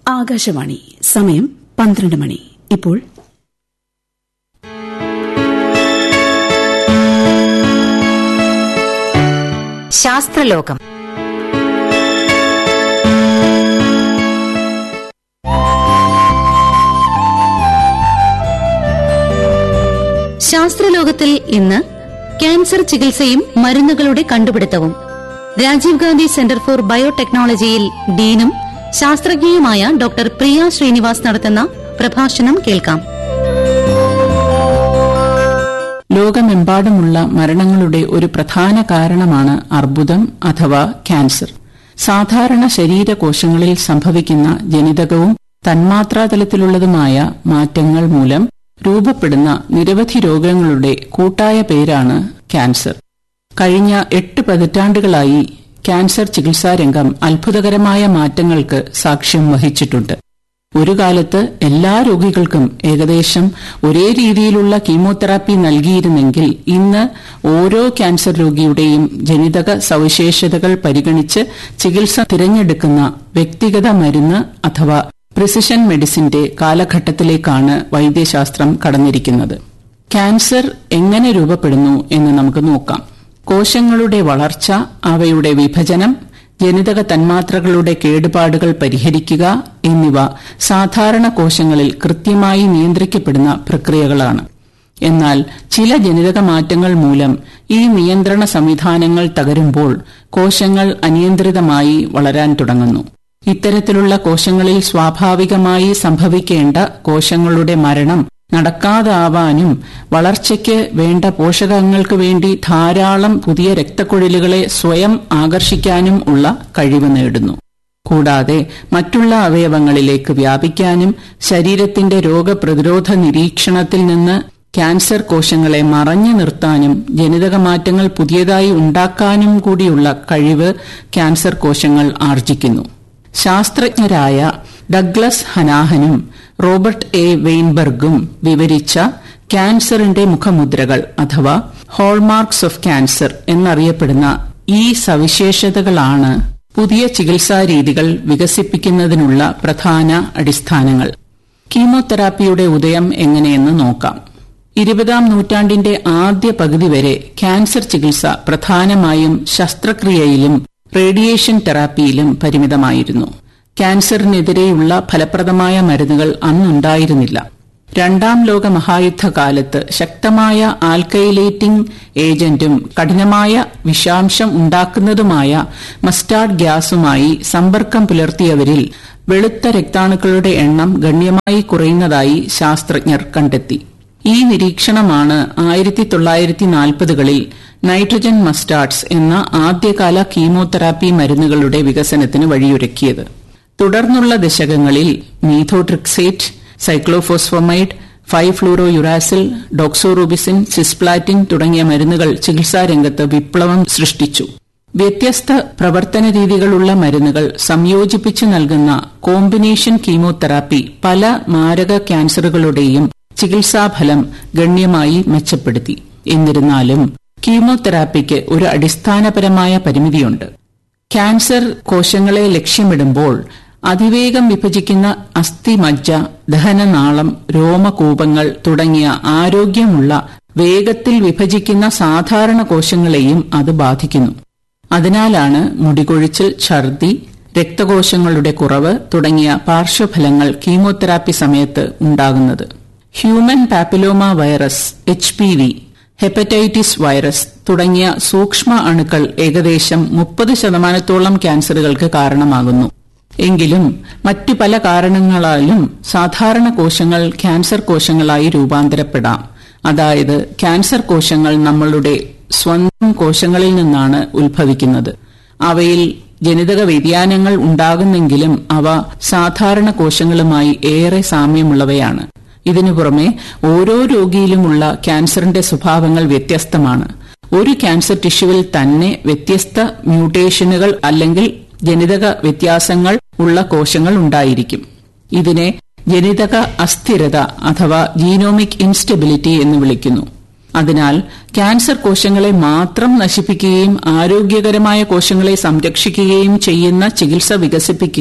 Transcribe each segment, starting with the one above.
ആകാശവാണി സമയം പന്ത്രണ്ട് മണി ഇപ്പോൾ ശാസ്ത്രലോകം ശാസ്ത്രലോകത്തിൽ ഇന്ന് ക്യാൻസർ ചികിത്സയും മരുന്നുകളുടെ കണ്ടുപിടുത്തവും രാജീവ് ഗാന്ധി സെന്റർ ഫോർ ബയോടെക്നോളജിയിൽ ഡീനും ശാസ്ത്രജ്ഞയുമായ ഡോക്ടർ പ്രിയ ശ്രീനിവാസ് നടത്തുന്ന പ്രഭാഷണം കേൾക്കാം ലോകമെമ്പാടുമുള്ള മരണങ്ങളുടെ ഒരു പ്രധാന കാരണമാണ് അർബുദം അഥവാ ക്യാൻസർ സാധാരണ ശരീരകോശങ്ങളിൽ സംഭവിക്കുന്ന ജനിതകവും തന്മാത്രാതലത്തിലുള്ളതുമായ മാറ്റങ്ങൾ മൂലം രൂപപ്പെടുന്ന നിരവധി രോഗങ്ങളുടെ കൂട്ടായ പേരാണ് ക്യാൻസർ കഴിഞ്ഞ എട്ട് പതിറ്റാണ്ടുകളായി ക്യാൻസർ ചികിത്സാരംഗം അത്ഭുതകരമായ മാറ്റങ്ങൾക്ക് സാക്ഷ്യം വഹിച്ചിട്ടുണ്ട് ഒരു കാലത്ത് എല്ലാ രോഗികൾക്കും ഏകദേശം ഒരേ രീതിയിലുള്ള കീമോതെറാപ്പി നൽകിയിരുന്നെങ്കിൽ ഇന്ന് ഓരോ ക്യാൻസർ രോഗിയുടെയും ജനിതക സവിശേഷതകൾ പരിഗണിച്ച് ചികിത്സ തിരഞ്ഞെടുക്കുന്ന വ്യക്തിഗത മരുന്ന് അഥവാ പ്രിസിഷൻ മെഡിസിന്റെ കാലഘട്ടത്തിലേക്കാണ് വൈദ്യശാസ്ത്രം കടന്നിരിക്കുന്നത് ക്യാൻസർ എങ്ങനെ രൂപപ്പെടുന്നു എന്ന് നമുക്ക് നോക്കാം കോശങ്ങളുടെ വളർച്ച അവയുടെ വിഭജനം ജനിതക തന്മാത്രകളുടെ കേടുപാടുകൾ പരിഹരിക്കുക എന്നിവ സാധാരണ കോശങ്ങളിൽ കൃത്യമായി നിയന്ത്രിക്കപ്പെടുന്ന പ്രക്രിയകളാണ് എന്നാൽ ചില ജനിതക മാറ്റങ്ങൾ മൂലം ഈ നിയന്ത്രണ സംവിധാനങ്ങൾ തകരുമ്പോൾ കോശങ്ങൾ അനിയന്ത്രിതമായി വളരാൻ തുടങ്ങുന്നു ഇത്തരത്തിലുള്ള കോശങ്ങളിൽ സ്വാഭാവികമായി സംഭവിക്കേണ്ട കോശങ്ങളുടെ മരണം നടക്കാതാവാനും വളർച്ചയ്ക്ക് വേണ്ട പോഷകങ്ങൾക്ക് വേണ്ടി ധാരാളം പുതിയ രക്തക്കുഴലുകളെ സ്വയം ആകർഷിക്കാനും ഉള്ള കഴിവ് നേടുന്നു കൂടാതെ മറ്റുള്ള അവയവങ്ങളിലേക്ക് വ്യാപിക്കാനും ശരീരത്തിന്റെ രോഗപ്രതിരോധ നിരീക്ഷണത്തിൽ നിന്ന് ക്യാൻസർ കോശങ്ങളെ മറഞ്ഞു നിർത്താനും ജനിതക മാറ്റങ്ങൾ പുതിയതായി ഉണ്ടാക്കാനും കൂടിയുള്ള കഴിവ് ക്യാൻസർ കോശങ്ങൾ ആർജിക്കുന്നു ശാസ്ത്രജ്ഞരായ ഡഗ്ലസ് ഹനാഹനും റോബർട്ട് എ വെയിൻബർഗും വിവരിച്ച ക്യാൻസറിന്റെ മുഖമുദ്രകൾ അഥവാ ഹോൾമാർക്സ് ഓഫ് ക്യാൻസർ എന്നറിയപ്പെടുന്ന ഈ സവിശേഷതകളാണ് പുതിയ ചികിത്സാ രീതികൾ വികസിപ്പിക്കുന്നതിനുള്ള പ്രധാന അടിസ്ഥാനങ്ങൾ കീമോതെറാപ്പിയുടെ ഉദയം എങ്ങനെയെന്ന് നോക്കാം ഇരുപതാം നൂറ്റാണ്ടിന്റെ ആദ്യ പകുതി വരെ ക്യാൻസർ ചികിത്സ പ്രധാനമായും ശസ്ത്രക്രിയയിലും റേഡിയേഷൻ തെറാപ്പിയിലും പരിമിതമായിരുന്നു ക്യാൻസറിനെതിരെയുള്ള ഫലപ്രദമായ മരുന്നുകൾ അന്നുണ്ടായിരുന്നില്ല രണ്ടാം ലോക മഹായുദ്ധകാലത്ത് ശക്തമായ ആൽക്കൈലേറ്റിംഗ് ഏജന്റും കഠിനമായ വിഷാംശം ഉണ്ടാക്കുന്നതുമായ മസ്റ്റാർഡ് ഗ്യാസുമായി സമ്പർക്കം പുലർത്തിയവരിൽ വെളുത്ത രക്താണുക്കളുടെ എണ്ണം ഗണ്യമായി കുറയുന്നതായി ശാസ്ത്രജ്ഞർ കണ്ടെത്തി ഈ നിരീക്ഷണമാണ് ആയിരത്തി തൊള്ളായിരത്തി നാൽപ്പതുകളിൽ നൈട്രജൻ മസ്റ്റാർഡ്സ് എന്ന ആദ്യകാല കീമോതെറാപ്പി മരുന്നുകളുടെ വികസനത്തിന് വഴിയൊരുക്കിയത് തുടർന്നുള്ള ദശകങ്ങളിൽ methotrexate cyclophosphamide five fluorouracil doxorubicin cisplatin തുടങ്ങിയ മരുന്നുകൾ ചികിത്സാരംഗത്ത് വിപ്ലവം സൃഷ്ടിച്ചു വ്യത്യസ്ത പ്രവർത്തന രീതികളുള്ള മരുന്നുകൾ സംയോജിപ്പിച്ചു നൽകുന്ന കോമ്പിനേഷൻ കീമോതെറാപ്പി പല മാരക ക്യാൻസറുകളുടെയും ചികിത്സാഫലം ഗണ്യമായി മെച്ചപ്പെടുത്തി എന്നിരുന്നാലും കീമോതെറാപ്പിക്ക് ഒരു അടിസ്ഥാനപരമായ പരിമിതിയുണ്ട് ക്യാൻസർ കോശങ്ങളെ ലക്ഷ്യമിടുമ്പോൾ അതിവേഗം വിഭജിക്കുന്ന അസ്ഥിമജ്ജ ദഹനനാളം രോമകൂപങ്ങൾ തുടങ്ങിയ ആരോഗ്യമുള്ള വേഗത്തിൽ വിഭജിക്കുന്ന സാധാരണ കോശങ്ങളെയും അത് ബാധിക്കുന്നു അതിനാലാണ് മുടികൊഴിച്ചിൽ ഛർദി രക്തകോശങ്ങളുടെ കുറവ് തുടങ്ങിയ പാർശ്വഫലങ്ങൾ കീമോതെറാപ്പി സമയത്ത് ഉണ്ടാകുന്നത് human papilloma virus H P V hepatitis virus തുടങ്ങിയ സൂക്ഷ്മ അണുക്കൾ ഏകദേശം മുപ്പത് ശതമാനത്തോളം ക്യാൻസറുകൾക്ക് കാരണമാകുന്നു എങ്കിലും മറ്റു പല കാരണങ്ങളാലും സാധാരണ കോശങ്ങൾ ക്യാൻസർ കോശങ്ങളായി രൂപാന്തരപ്പെടാം അതായത് ക്യാൻസർ കോശങ്ങൾ നമ്മളുടെ സ്വന്തം കോശങ്ങളിൽ നിന്നാണ് ഉത്ഭവിക്കുന്നത് അവയിൽ ജനിതക വ്യതിയാനങ്ങൾ ഉണ്ടാകുന്നെങ്കിലും അവ സാധാരണ കോശങ്ങളുമായി ഏറെ സാമ്യമുള്ളവയാണ് ഇതിനു പുറമെ ഓരോ രോഗിയിലുമുള്ള ക്യാൻസറിന്റെ സ്വഭാവങ്ങൾ വ്യത്യസ്തമാണ് ഒരു ക്യാൻസർ ടിഷ്യുവിൽ തന്നെ വ്യത്യസ്ത മ്യൂട്ടേഷനുകൾ അല്ലെങ്കിൽ ജനിതക വ്യത്യാസങ്ങൾ ഉള്ള കോശങ്ങൾ ഉണ്ടായിരിക്കും ഇതിനെ ജനിതക അസ്ഥിരത അഥവാ ജീനോമിക് ഇൻസ്റ്റബിലിറ്റി എന്ന് വിളിക്കുന്നു അതിനാൽ ക്യാൻസർ കോശങ്ങളെ മാത്രം നശിപ്പിക്കുകയും ആരോഗ്യകരമായ കോശങ്ങളെ സംരക്ഷിക്കുകയും ചെയ്യുന്ന ചികിത്സ വികസിപ്പിക്കുക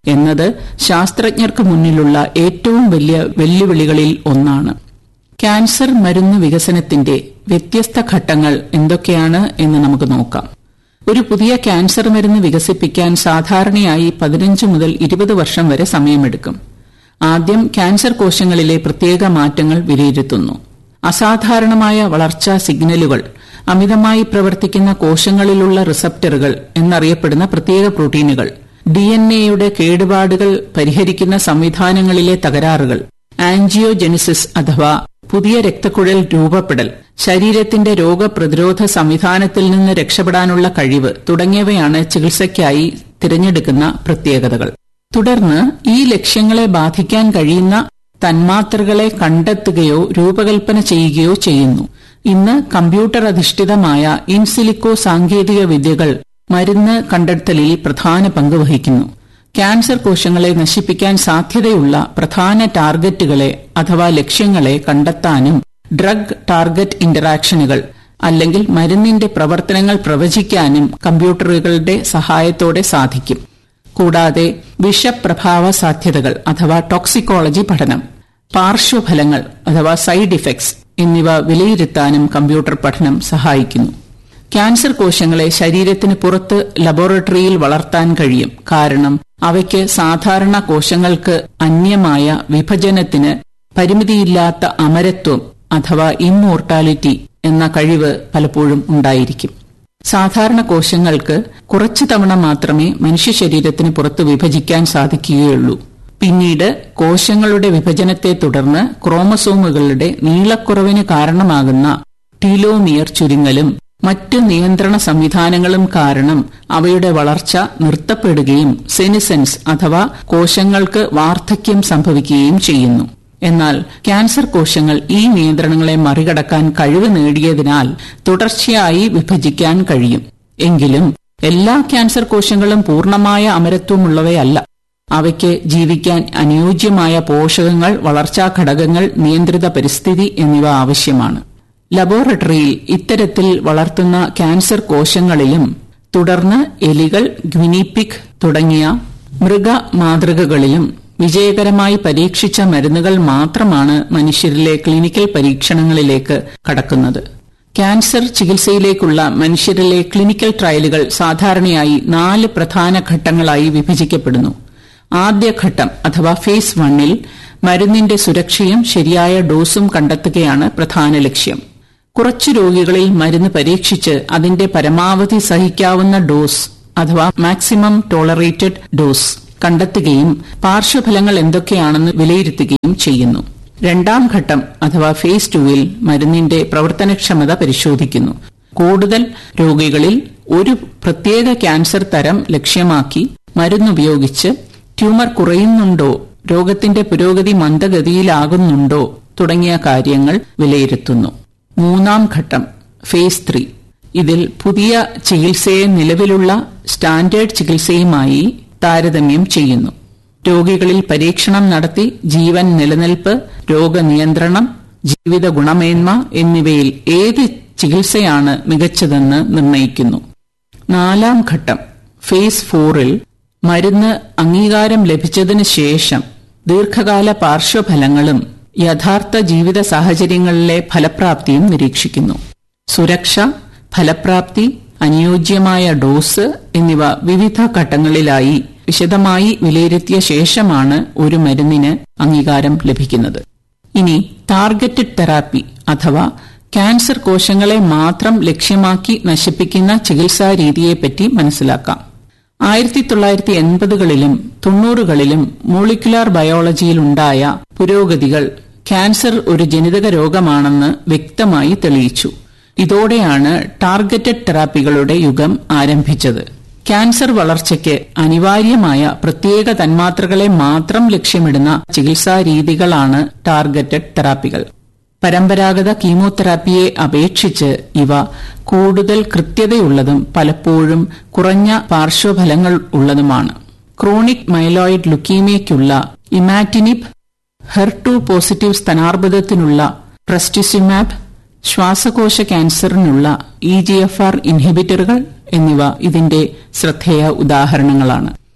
എന്നത് ശാസ്ത്രജ്ഞർക്ക് മുന്നിലുള്ള ഏറ്റവും വലിയ വെല്ലുവിളികളിൽ ഒന്നാണ് ക്യാൻസർ മരുന്ന് വികസനത്തിന്റെ വ്യത്യസ്ത ഘട്ടങ്ങൾ എന്തൊക്കെയാണ് എന്ന് നമുക്ക് നോക്കാം ഒരു പുതിയ ക്യാൻസർ മരുന്ന് വികസിപ്പിക്കാൻ സാധാരണയായി പതിനഞ്ച് മുതൽ ഇരുപത് വർഷം വരെ സമയമെടുക്കും ആദ്യം ക്യാൻസർ കോശങ്ങളിലെ പ്രത്യേക മാറ്റങ്ങൾ വിലയിരുത്തുന്നു അസാധാരണമായ വളർച്ചാ സിഗ്നലുകൾ അമിതമായി പ്രവർത്തിക്കുന്ന കോശങ്ങളിലുള്ള റിസപ്റ്ററുകൾ എന്നറിയപ്പെടുന്ന പ്രത്യേക പ്രോട്ടീനുകൾ ഡി എൻ എയുടെ കേടുപാടുകൾ പരിഹരിക്കുന്ന സംവിധാനങ്ങളിലെ തകരാറുകൾ ആൻജിയോജെനിസിസ് അഥവാ പുതിയ രക്തക്കുഴൽ രൂപപ്പെടൽ ശരീരത്തിന്റെ രോഗപ്രതിരോധ സംവിധാനത്തിൽ നിന്ന് രക്ഷപ്പെടാനുള്ള കഴിവ് തുടങ്ങിയവയാണ് ചികിത്സയ്ക്കായി തിരഞ്ഞെടുക്കുന്ന പ്രത്യേകതകൾ തുടർന്ന് ഈ ലക്ഷ്യങ്ങളെ ബാധിക്കാൻ കഴിയുന്ന തന്മാത്രകളെ കണ്ടെത്തുകയോ രൂപകൽപ്പന ചെയ്യുകയോ ചെയ്യുന്നു ഇന്ന് കമ്പ്യൂട്ടർ അധിഷ്ഠിതമായ ഇൻസിലിക്കോ സാങ്കേതിക വിദ്യകൾ മരുന്ന് കണ്ടെത്തലിൽ പ്രധാന പങ്ക് വഹിക്കുന്നു ക്യാൻസർ കോശങ്ങളെ നശിപ്പിക്കാൻ സാധ്യതയുള്ള പ്രധാന ടാർഗറ്റുകളെ അഥവാ ലക്ഷ്യങ്ങളെ കണ്ടെത്താനും ഡ്രഗ് ടാർഗറ്റ് ഇന്ററാക്ഷനുകൾ അല്ലെങ്കിൽ മരുന്നിന്റെ പ്രവർത്തനങ്ങൾ പ്രവചിക്കാനും കമ്പ്യൂട്ടറുകളുടെ സഹായത്തോടെ സാധിക്കും കൂടാതെ വിഷപ്രഭാവ സാധ്യതകൾ അഥവാ ടോക്സിക്കോളജി പഠനം പാർശ്വഫലങ്ങൾ അഥവാ സൈഡ് ഇഫക്ട്സ് എന്നിവ വിലയിരുത്താനും കമ്പ്യൂട്ടർ പഠനം സഹായിക്കുന്നു ക്യാൻസർ കോശങ്ങളെ ശരീരത്തിന് പുറത്ത് ലബോറട്ടറിയിൽ വളർത്താൻ കഴിയും കാരണം അവയ്ക്ക് സാധാരണ കോശങ്ങൾക്ക് അന്യമായ വിഭജനത്തിന് പരിമിതിയില്ലാത്ത അമരത്വം അഥവാ ഇമ്മോർട്ടാലിറ്റി എന്ന കഴിവ് പലപ്പോഴും ഉണ്ടായിരിക്കും സാധാരണ കോശങ്ങൾക്ക് കുറച്ചു തവണ മാത്രമേ മനുഷ്യ ശരീരത്തിന് പുറത്ത് വിഭജിക്കാൻ സാധിക്കുകയുള്ളൂ പിന്നീട് കോശങ്ങളുടെ വിഭജനത്തെ തുടർന്ന് ക്രോമസോമുകളുടെ നീളക്കുറവിന് കാരണമാകുന്ന ടീലോമിയർ ചുരുങ്ങലും മറ്റ് നിയന്ത്രണ സംവിധാനങ്ങളും കാരണം അവയുടെ വളർച്ച നിർത്തപ്പെടുകയും സെനിസെൻസ് അഥവാ കോശങ്ങൾക്ക് വാർദ്ധക്യം സംഭവിക്കുകയും ചെയ്യുന്നു എന്നാൽ ക്യാൻസർ കോശങ്ങൾ ഈ നിയന്ത്രണങ്ങളെ മറികടക്കാൻ കഴിവ് നേടിയതിനാൽ തുടർച്ചയായി വിഭജിക്കാൻ കഴിയും എങ്കിലും എല്ലാ ക്യാൻസർ കോശങ്ങളും പൂർണ്ണമായ അമരത്വമുള്ളവയല്ല അവയ്ക്ക് ജീവിക്കാൻ അനുയോജ്യമായ പോഷകങ്ങൾ വളർച്ചാ ഘടകങ്ങൾ നിയന്ത്രിത പരിസ്ഥിതി എന്നിവ ആവശ്യമാണ് ലബോറട്ടറിയിൽ ഇത്തരത്തിൽ വളർത്തുന്ന ക്യാൻസർ കോശങ്ങളിലും തുടർന്ന് എലികൾ ഗ്വിനിപിക് തുടങ്ങിയ മൃഗ മാതൃകകളിലും വിജയകരമായി പരീക്ഷിച്ച മരുന്നുകൾ മാത്രമാണ് മനുഷ്യരിലെ ക്ലിനിക്കൽ പരീക്ഷണങ്ങളിലേക്ക് കടക്കുന്നത് ക്യാൻസർ ചികിത്സയിലേക്കുള്ള മനുഷ്യരിലെ ക്ലിനിക്കൽ ട്രയലുകൾ സാധാരണയായി നാല് പ്രധാന ഘട്ടങ്ങളായി വിഭജിക്കപ്പെടുന്നു ആദ്യഘട്ടം അഥവാ ഫേസ് വണ്ണിൽ മരുന്നിന്റെ സുരക്ഷയും ശരിയായ ഡോസും കണ്ടെത്തുകയാണ് പ്രധാന ലക്ഷ്യം കുറച്ചു രോഗികളിൽ മരുന്ന് പരീക്ഷിച്ച് അതിന്റെ പരമാവധി സഹിക്കാവുന്ന ഡോസ് അഥവാ മാക്സിമം ടോളറേറ്റഡ് ഡോസ് കണ്ടെത്തുകയും പാർശ്വഫലങ്ങൾ എന്തൊക്കെയാണെന്ന് വിലയിരുത്തുകയും ചെയ്യുന്നു രണ്ടാം ഘട്ടം അഥവാ ഫേസ് ടുവിൽ മരുന്നിന്റെ പ്രവർത്തനക്ഷമത പരിശോധിക്കുന്നു കൂടുതൽ രോഗികളിൽ ഒരു പ്രത്യേക ക്യാൻസർ തരം ലക്ഷ്യമാക്കി മരുന്നുപയോഗിച്ച് ട്യൂമർ കുറയുന്നുണ്ടോ രോഗത്തിന്റെ പുരോഗതി മന്ദഗതിയിലാകുന്നുണ്ടോ തുടങ്ങിയ കാര്യങ്ങൾ വിലയിരുത്തുന്നു മൂന്നാം ഘട്ടം ഫേസ് ത്രീ ഇതിൽ പുതിയ ചികിത്സയെ നിലവിലുള്ള സ്റ്റാൻഡേർഡ് ചികിത്സയുമായി താരതമ്യം ചെയ്യുന്നു രോഗികളിൽ പരീക്ഷണം നടത്തി ജീവൻ നിലനിൽപ്പ് രോഗനിയന്ത്രണം ജീവിത ഗുണമേന്മ എന്നിവയിൽ ഏത് ചികിത്സയാണ് മികച്ചതെന്ന് നിർണയിക്കുന്നു നാലാം ഘട്ടം ഫേസ് ഫോറിൽ മരുന്ന് അംഗീകാരം ലഭിച്ചതിന് ശേഷം ദീർഘകാല പാർശ്വഫലങ്ങളും യഥാർത്ഥ ജീവിത സാഹചര്യങ്ങളിലെ ഫലപ്രാപ്തിയും നിരീക്ഷിക്കുന്നു സുരക്ഷ ഫലപ്രാപ്തി അനുയോജ്യമായ ഡോസ് എന്നിവ വിവിധ ഘട്ടങ്ങളിലായി വിശദമായി വിലയിരുത്തിയ ശേഷമാണ് ഒരു മരുന്നിന് അംഗീകാരം ലഭിക്കുന്നത് ഇനി ടാർഗറ്റഡ് തെറാപ്പി അഥവാ ക്യാൻസർ കോശങ്ങളെ മാത്രം ലക്ഷ്യമാക്കി നശിപ്പിക്കുന്ന ചികിത്സാ രീതിയെപ്പറ്റി മനസ്സിലാക്കാം ആയിരത്തി തൊള്ളായിരത്തി എൺപതുകളിലും തൊണ്ണൂറുകളിലും മോളിക്കുലാർ ബയോളജിയിലുണ്ടായ പുരോഗതികൾ ക്യാൻസർ ഒരു ജനിതക രോഗമാണെന്ന് വ്യക്തമായി തെളിയിച്ചു ഇതോടെയാണ് ടാർഗറ്റഡ് തെറാപ്പികളുടെ യുഗം ആരംഭിച്ചത് ക്യാൻസർ വളർച്ചയ്ക്ക് അനിവാര്യമായ പ്രത്യേക തന്മാത്രകളെ മാത്രം ലക്ഷ്യമിടുന്ന ചികിത്സാ രീതികളാണ് ടാർഗറ്റഡ് തെറാപ്പികൾ പരമ്പരാഗത കീമോതെറാപ്പിയെ അപേക്ഷിച്ച് ഇവ കൂടുതൽ കൃത്യതയുള്ളതും പലപ്പോഴും കുറഞ്ഞ പാർശ്വഫലങ്ങൾ ഉള്ളതുമാണ് ക്രോണിക് മൈലോയിഡ് ലുക്കീമിയയ്ക്കുള്ള ഇമാറ്റിനിബ് ഹെർടു പോസിറ്റീവ് സ്ഥാനാർബുദത്തിനുള്ള ട്രസ്റ്റിസിമാബ് ശ്വാസകോശ ക്യാൻസറിനുള്ള ഇ ജി എഫ് ആർ ഇൻഹിബിറ്ററുകൾ എന്നിവ ഇതിന്റെ ശ്രദ്ധേയ ഉദാഹരണങ്ങളാണ്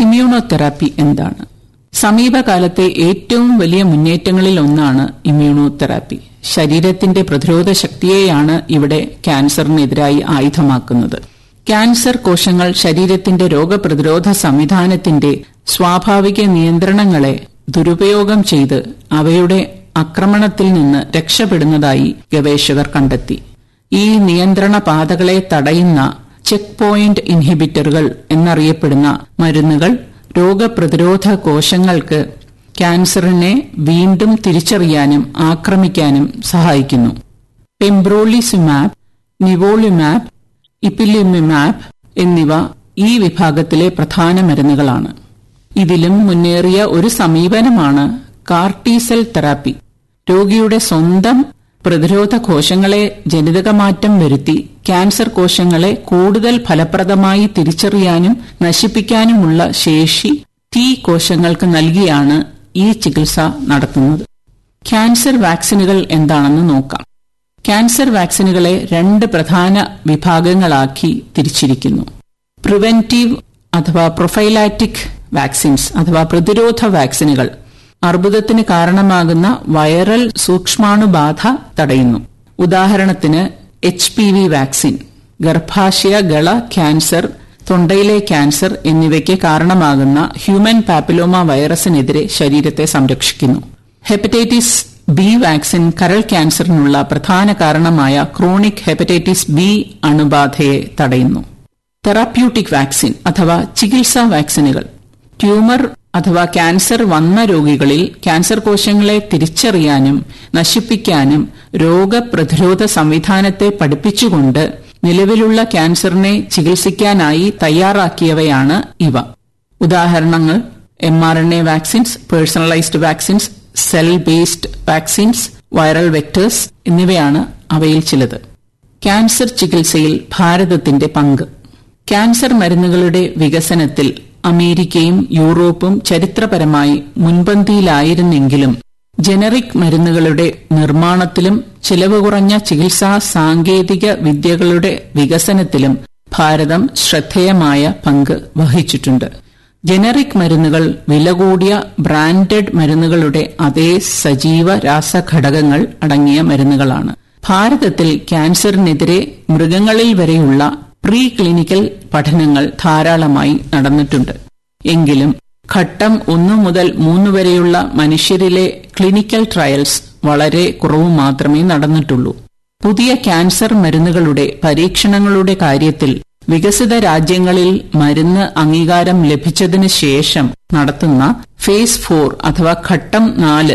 ഇമ്മ്യൂണോതെറാപ്പി എന്താണ് സമീപകാലത്തെ ഏറ്റവും വലിയ മുന്നേറ്റങ്ങളിൽ ഒന്നാണ് ഇമ്മ്യൂണോതെറാപ്പി ശരീരത്തിന്റെ പ്രതിരോധ ശക്തിയെയാണ് ഇവിടെ ക്യാൻസറിനെതിരായി ആയുധമാക്കുന്നത് ക്യാൻസർ കോശങ്ങൾ ശരീരത്തിന്റെ രോഗപ്രതിരോധ സംവിധാനത്തിന്റെ സ്വാഭാവിക നിയന്ത്രണങ്ങളെ ദുരുപയോഗം ചെയ്ത് അവയുടെ ആക്രമണത്തിൽ നിന്ന് രക്ഷപ്പെടുന്നതായി ഗവേഷകർ കണ്ടെത്തി ഈ നിയന്ത്രണ പാതകളെ തടയുന്ന ചെക്ക് പോയിന്റ് ഇൻഹിബിറ്ററുകൾ എന്നറിയപ്പെടുന്ന മരുന്നുകൾ രോഗപ്രതിരോധ കോശങ്ങൾക്ക് ക്യാൻസറിനെ വീണ്ടും തിരിച്ചറിയാനും ആക്രമിക്കാനും സഹായിക്കുന്നു പെംബ്രോളിസുമാബ് നിവോളിമാബ് ഇപ്പിലിമിമാബ് എന്നിവ ഈ വിഭാഗത്തിലെ പ്രധാന മരുന്നുകളാണ് ഇതിലും മുന്നേറിയ ഒരു സമീപനമാണ് കാർട്ടീസെൽ തെറാപ്പി രോഗിയുടെ സ്വന്തം പ്രതിരോധ കോശങ്ങളെ ജനിതകമാറ്റം വരുത്തി ക്യാൻസർ കോശങ്ങളെ കൂടുതൽ ഫലപ്രദമായി തിരിച്ചറിയാനും നശിപ്പിക്കാനുമുള്ള ശേഷി ടി കോശങ്ങൾക്ക് നൽകിയാണ് ഈ ചികിത്സ നടത്തുന്നത് ക്യാൻസർ വാക്സിനുകൾ എന്താണെന്ന് നോക്കാം ക്യാൻസർ വാക്സിനുകളെ രണ്ട് പ്രധാന വിഭാഗങ്ങളാക്കി തിരിച്ചിരിക്കുന്നു പ്രിവെന്റീവ് അഥവാ പ്രൊഫൈലാറ്റിക് വാക്സിൻസ് അഥവാ പ്രതിരോധ വാക്സിനുകൾ അർബുദത്തിന് കാരണമാകുന്ന വൈറൽ സൂക്ഷ്മാണുബാധ തടയുന്നു ഉദാഹരണത്തിന് എച്ച് പി വി വാക്സിൻ ഗർഭാശയ ഗള ക്യാൻസർ തൊണ്ടയിലെ ക്യാൻസർ എന്നിവയ്ക്ക് കാരണമാകുന്ന ഹ്യൂമൻ പാപ്പിലോമ വൈറസിനെതിരെ ശരീരത്തെ സംരക്ഷിക്കുന്നു ഹെപ്പറ്റൈറ്റിസ് ബി വാക്സിൻ കരൾ ക്യാൻസറിനുള്ള പ്രധാന കാരണമായ ക്രോണിക് ഹെപ്പറ്റൈറ്റിസ് ബി അണുബാധയെ തടയുന്നു തെറാപ്യൂട്ടിക് വാക്സിൻ അഥവാ ചികിത്സാ വാക്സിനുകൾ ട്യൂമർ അഥവാ ക്യാൻസർ വന്ന രോഗികളിൽ ക്യാൻസർ കോശങ്ങളെ തിരിച്ചറിയാനും നശിപ്പിക്കാനും രോഗപ്രതിരോധ സംവിധാനത്തെ പഠിപ്പിച്ചുകൊണ്ട് നിലവിലുള്ള ക്യാൻസറിനെ ചികിത്സിക്കാനായി തയ്യാറാക്കിയവയാണ് ഇവ ഉദാഹരണങ്ങൾ M R N A vaccines personalised vaccines cell based vaccines viral vectors എന്നിവയാണ് അവയിൽ ചിലത് ക്യാൻസർ ചികിത്സയിൽ ഭാരതത്തിന്റെ പങ്ക് ക്യാൻസർ മരുന്നുകളുടെ വികസനത്തിൽ അമേരിക്കയും യൂറോപ്പും ചരിത്രപരമായി മുൻപന്തിയിലായിരുന്നെങ്കിലും ജനറിക് മരുന്നുകളുടെ നിർമ്മാണത്തിലും ചിലവ് കുറഞ്ഞ ചികിത്സാ സാങ്കേതിക വിദ്യകളുടെ വികസനത്തിലും ഭാരതം ശ്രദ്ധേയമായ പങ്ക് വഹിച്ചിട്ടുണ്ട് ജനറിക് മരുന്നുകൾ വില കൂടിയ ബ്രാൻഡഡ് മരുന്നുകളുടെ അതേ സജീവ രാസഘടകങ്ങൾ അടങ്ങിയ മരുന്നുകളാണ് ഭാരതത്തിൽ ക്യാൻസറിനെതിരെ മൃഗങ്ങളിൽ വരെയുള്ള പ്രീ ക്ലിനിക്കൽ പഠനങ്ങൾ ധാരാളമായി നടന്നിട്ടുണ്ട് എങ്കിലും ഘട്ടം ഒന്നു മുതൽ മൂന്ന് വരെയുള്ള മനുഷ്യരിലെ ക്ലിനിക്കൽ ട്രയൽസ് വളരെ കുറവ് മാത്രമേ നടന്നിട്ടുള്ളൂ പുതിയ ക്യാൻസർ മരുന്നുകളുടെ പരീക്ഷണങ്ങളുടെ കാര്യത്തിൽ വികസിത രാജ്യങ്ങളിൽ മരുന്ന് അംഗീകാരം ലഭിച്ചതിന് ശേഷം നടത്തുന്ന ഫേസ് ഫോർ അഥവാ ഘട്ടം നാല്